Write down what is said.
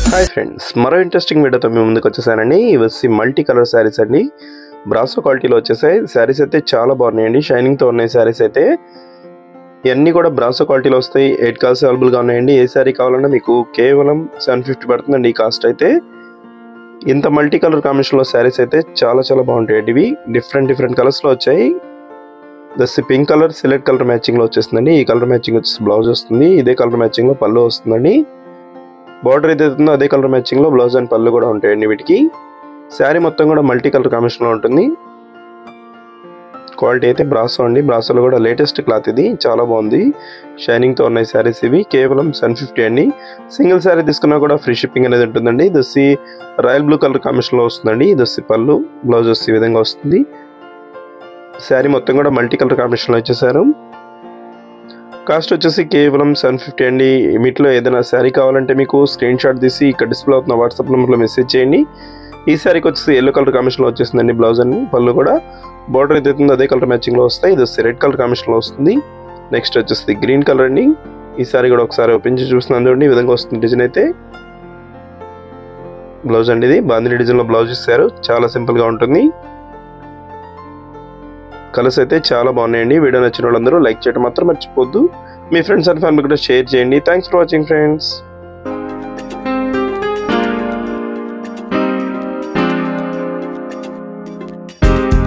hi friends మరో interesting వీడియోతో మీ ముందుకు వచ్చేసానండి ఇవి వచ్చి మల్టీ కలర్ శారీస్ అండి బ్రాసో క్వాలిటీలో వచ్చేసాయి శారీస్ అయితే చాలా బాగున్నాయండి షైనింగ్తో ఉన్నాయి శారీస్ అయితే ఇవన్నీ కూడా బ్రాసో క్వాలిటీలో వస్తాయి ఎయిట్ కాల్స్ అవైలబుల్గా ఉన్నాయండి ఏ శారీ కావాలన్నా మీకు కేవలం సెవెన్ ఫిఫ్టీ పడుతుందండి ఈ కాస్ట్ అయితే ఇంత మల్టీ కలర్ కాంబినేషన్లో శారీస్ అయితే చాలా చాలా బాగుంటాయండి ఇవి డిఫరెంట్ డిఫరెంట్ కలర్స్లో వచ్చాయి this pink colour select colour మ్యాచింగ్లో వచ్చేస్తుందండి ఈ కలర్ మ్యాచింగ్ వచ్చేసి బ్లౌజ్ వస్తుంది ఇదే కలర్ మ్యాచింగ్లో పళ్ళు వస్తుందండి బార్డర్ ఏదైతే ఉందో అదే కలర్ మ్యాచింగ్లో బ్లౌజ్ అండ్ పళ్ళు కూడా ఉంటాయండి వీటికి శారీ మొత్తం కూడా మల్టీ కలర్ కాంబినేషన్లో ఉంటుంది క్వాలిటీ అయితే బ్రాసో అండి బ్రాసోలో కూడా లేటెస్ట్ క్లాత్ ఇది చాలా బాగుంది షైనింగ్తో ఉన్నాయి శారీస్ ఇవి కేవలం సెవెన్ ఫిఫ్టీ అండి సింగిల్ శారీ తీసుకున్నా కూడా ఫ్రీ షిప్పింగ్ అనేది ఉంటుందండి దొస్సి రాయల్ బ్లూ కలర్ కాంబినేషన్లో వస్తుందండి దొస్సి పళ్ళు బ్లౌజ్ వచ్చి ఈ విధంగా వస్తుంది శారీ మొత్తం కూడా మల్టీ కలర్ కాంబినేషన్లో ఇచ్చేసారు కాస్ట్ వచ్చేసి కేవలం సెవెన్ ఫిఫ్టీ అండి వీటిలో ఏదైనా శారీ కావాలంటే మీకు స్క్రీన్ షాట్ తీసి ఇక్కడ డిస్ప్లే అవుతున్న వాట్సాప్ నెంబర్లో మెసేజ్ చేయండి ఈ శారీకి వచ్చేసి ఎల్లో కలర్ కాంబినేషన్లో వచ్చేసిందండి బ్లౌజ్ అని పళ్ళు కూడా బార్డర్ ఏదైతే ఉందో అదే కలర్ మ్యాచింగ్లో వస్తాయి ఇది వచ్చి రెడ్ కలర్ కాంబినేషన్లో వస్తుంది నెక్స్ట్ వచ్చేసి గ్రీన్ కలర్ అండి ఈ శారీ కూడా ఒకసారి ఓపెన్ చేసి చూస్తున్నాను చూడండి ఈ విధంగా వస్తుంది డిజైన్ అయితే బ్లౌజ్ అండి ఇది బాందిని డిజైన్లో బ్లౌజ్ ఇస్తారు చాలా సింపుల్గా ఉంటుంది కలర్స్ అయితే చాలా బాగున్నాయండి వీడియో నచ్చిన వాళ్ళందరూ లైక్ చేయడం మాత్రం మర్చిపోద్దు మీ ఫ్రెండ్స్ అండ్ ఫ్యామిలీ కూడా షేర్ చేయండి థ్యాంక్స్ ఫర్ వాచింగ్ ఫ్రెండ్స్